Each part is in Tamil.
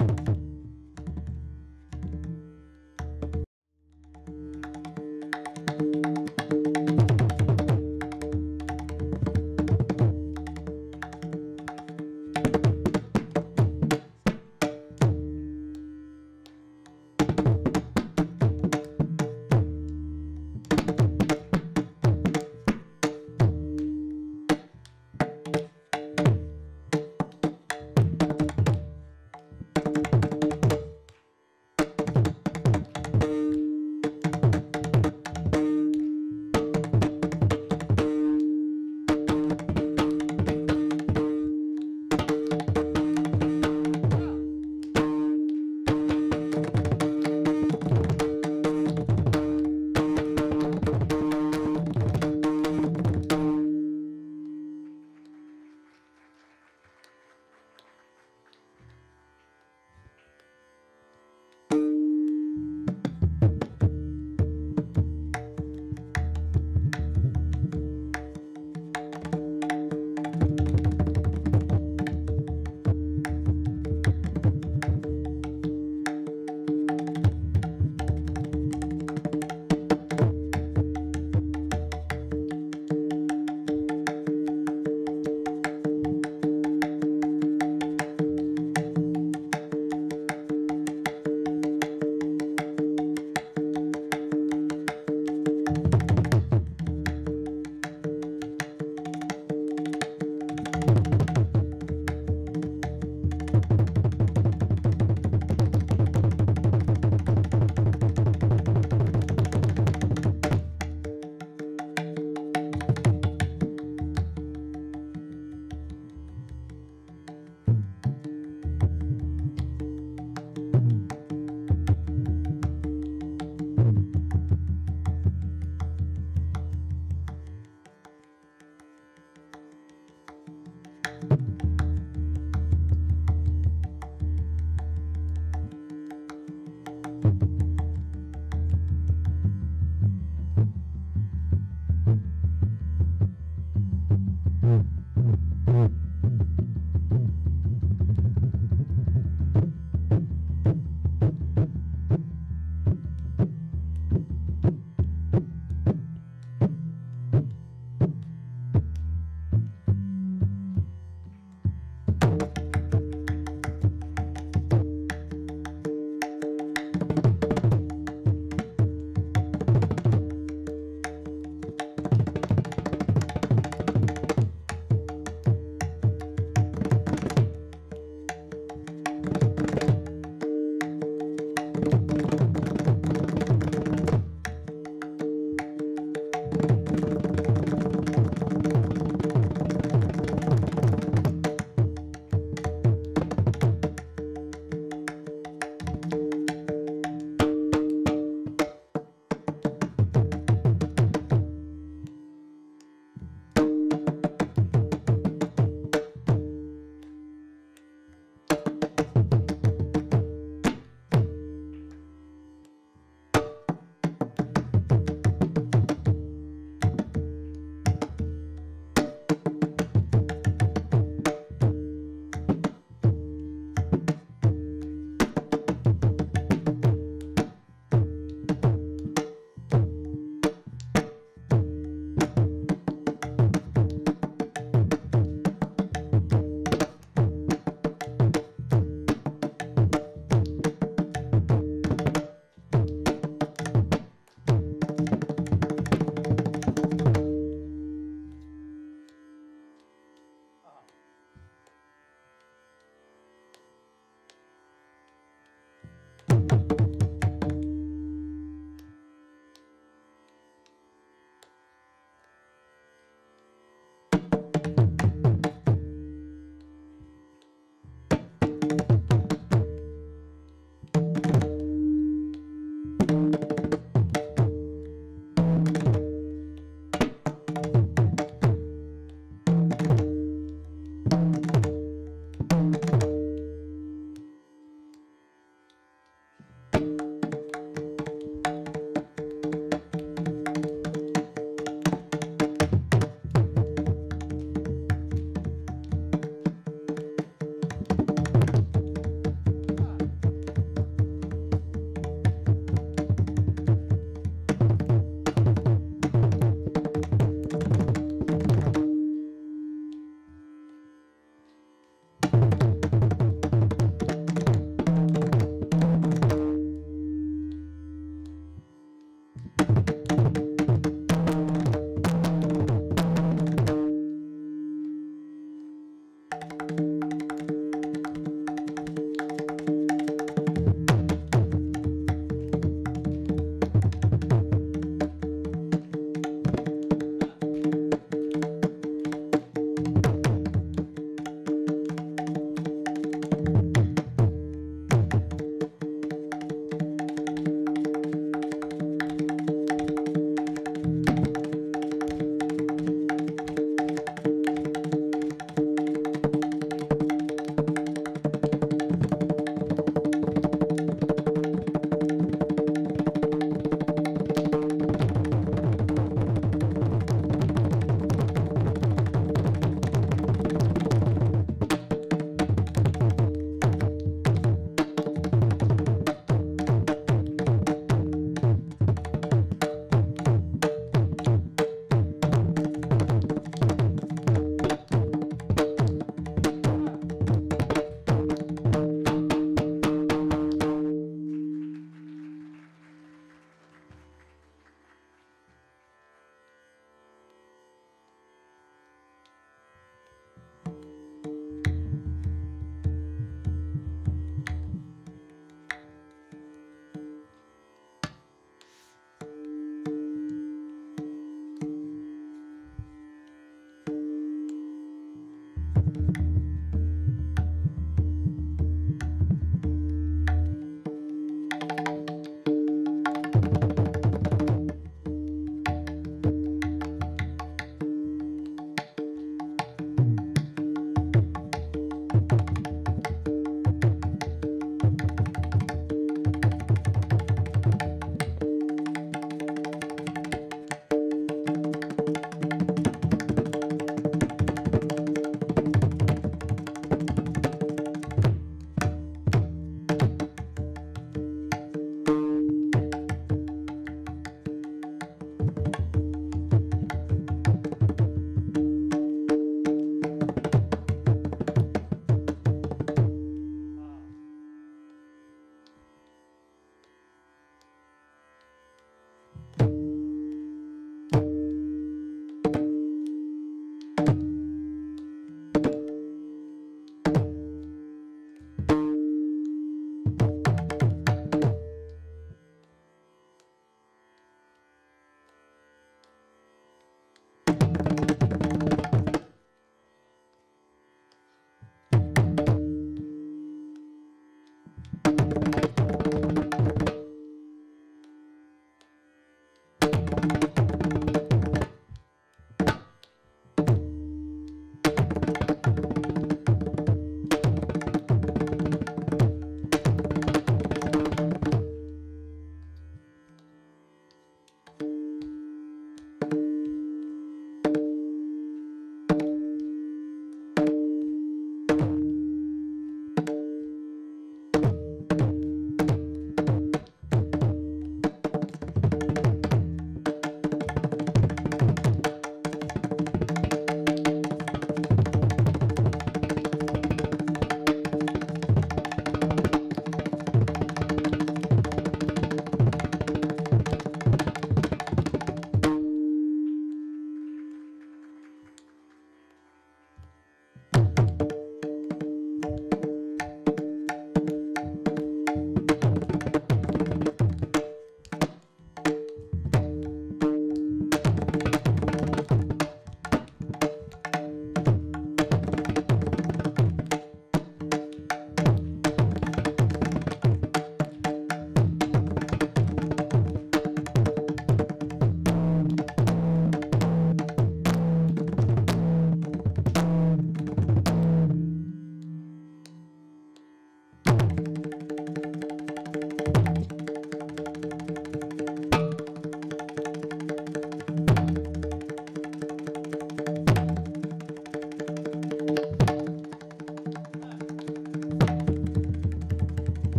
ஆ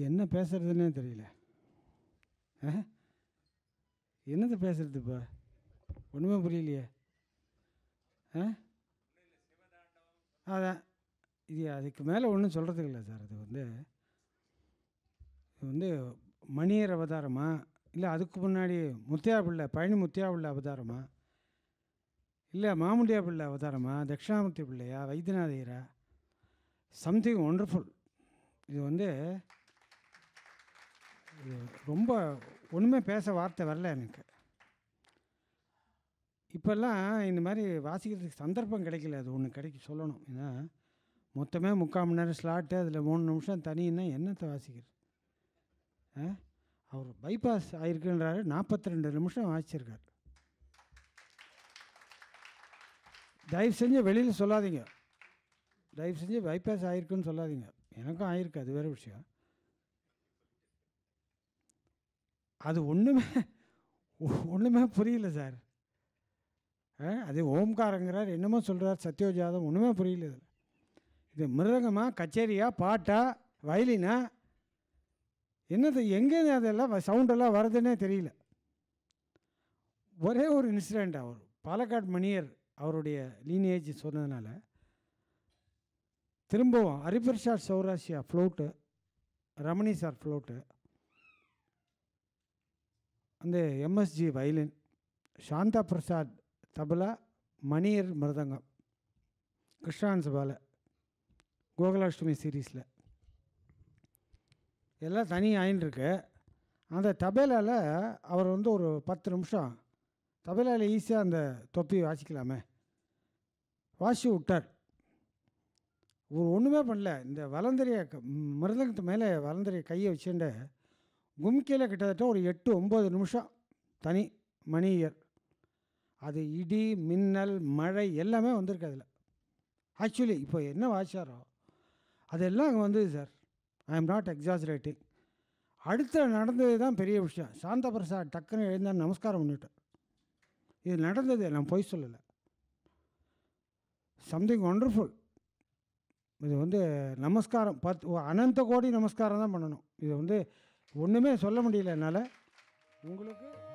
என்ன பேசுறதுன்னே தெரியல ஆ என்னது பேசுறது இப்போ ஒன்றுமே புரியலையே ஆ அதான் இது அதுக்கு மேலே ஒன்றும் சொல்கிறதுக்கு இல்லை சார் அது வந்து இது வந்து மணியர் அவதாரமா இல்லை அதுக்கு முன்னாடி முத்தியா பிள்ளை பழனி முத்தியா பிள்ளை அவதாரமா இல்லை மாமுண்டியா பிள்ளை அவதாரமா தட்சிணாமூர்த்தி பிள்ளையா வைத்தியநாதையரா சம்திங் ஒண்டர்ஃபுல் இது வந்து இது ரொம்ப ஒன்றுமே பேச வார்த்தை வரல எனக்கு இப்போல்லாம் இந்த மாதிரி வாசிக்கிறதுக்கு சந்தர்ப்பம் கிடைக்கல அது ஒன்று கிடைக்க சொல்லணும் ஏன்னா மொத்தமே முக்கால் மணி நேரம் ஸ்லாட்டு அதில் மூணு நிமிஷம் தனின்னா என்னத்தை வாசிக்கிறது ஆ அவர் பைபாஸ் ஆயிருக்குன்றாரு நாற்பத்தி ரெண்டு நிமிஷம் வாசிச்சிருக்காரு தயவு செஞ்சு வெளியில் சொல்லாதீங்க தயவு செஞ்சு பைபாஸ் ஆயிருக்குன்னு சொல்லாதீங்க எனக்கும் ஆயிருக்கு அது வேறு விஷயம் அது ஒன்றுமே ஒன்றுமே புரியல சார் ஆ, அது ஓம்காரங்கிறார் என்னமோ சொல்கிறார் சத்யோஜாதம் ஒன்றுமே புரியல இதில் இது மிருதங்கமா கச்சேரியா பாட்டா வயலினா என்னது எங்கேருந்து அதெல்லாம் சவுண்டெல்லாம் வருதுன்னே தெரியல ஒரே ஒரு இன்சிடெண்ட் அவர் பாலக்காடு மணியர் அவருடைய லீனேஜ் சொன்னதுனால திரும்பவும் Hariprasad Chaurasia flute Ramani sir flute அந்த எம்எஸ்ஜி வயலின் சாந்தா பிரசாத் தபலா மணியர் மிருதங்கம் கிருஷ்ணான் சபாவில் கோகுலாஷ்டமி சீரீஸில் எல்லாம் தனி ஆயின்ருக்கு அந்த தபேலாவில் அவர் வந்து ஒரு பத்து நிமிஷம் தபேலாவில் ஈஸியாக அந்த தொப்பி வாசிக்கலாமே வாசி விட்டார் ஒரு ஒன்றுமே பண்ணல இந்த வலந்தரிய மிருதங்கத்து மேலே வலந்தரிய கையை வச்சுட்டு கும்கியில் கிட்டத்தட்ட ஒரு எட்டு ஒம்பது நிமிஷம் தனி மணியர் அது இடி மின்னல் மழை எல்லாமே வந்திருக்கு அதில் ஆக்சுவலி இப்போ என்ன வாசிச்சாரோ அதெல்லாம் அங்கே வந்தது sir I am not exaggerating அடுத்த நடந்தது தான் பெரிய விஷயம் சாந்த பிரசாத் டக்குன்னு எழுந்தார் நமஸ்காரம் பண்ணிட்டேன் இது நடந்தது நான் பொய் சொல்லலை சம்திங் ஒண்டர்ஃபுல் இது வந்து நமஸ்காரம் பத் ஓ, அனந்த கோடி நமஸ்காரம் தான் பண்ணணும் இது வந்து ஒன்றுமே சொல்ல முடியல என்னால் உங்களுக்கு